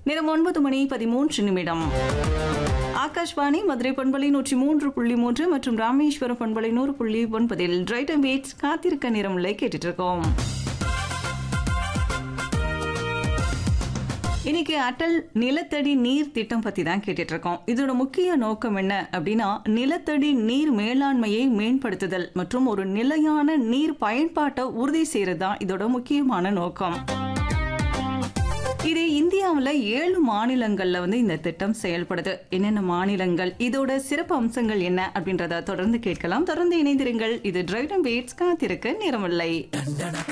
நேரம் ஒன்பது மணி பதிமூன்று நிமிடம் ஆகாஷ்வாணி மதுரை பண்பலை நூற்றி மூன்று புள்ளி மூன்று மற்றும் ராமேஸ்வரம் பண்பலை நூறு புள்ளி ஒன்பதில் ரைட் அண்ட் வெயிட்ஸ் காத்திருக்க நேரமில்லை கேட்டுட்டு இருக்கோம் இன்னைக்கு அட்டல் நிலத்தடி நீர் திட்டம் பத்தி தான் கேட்டுட்டு இருக்கோம் இதோட முக்கிய நோக்கம் என்ன அப்படின்னா நிலத்தடி நீர் மேலாண்மையை மேம்படுத்துதல் மற்றும் ஒரு நிலையான நீர் பயன்பாட்டை உறுதி செய்யறது தான் இதோட முக்கியமான நோக்கம் இது இந்தியாவில் ஏழு மாநிலங்கள்ல வந்து இந்த திட்டம் செயல்படுது என்னென்ன மாநிலங்கள் இதோட சிறப்பு அம்சங்கள் என்ன அப்படின்றத தொடர்ந்து கேட்கலாம் தொடர்ந்து இணைந்திருங்கள் இது டிரைவ் அண்ட் வெயிட்ஸ் காத்திருக்க நேரமில்லை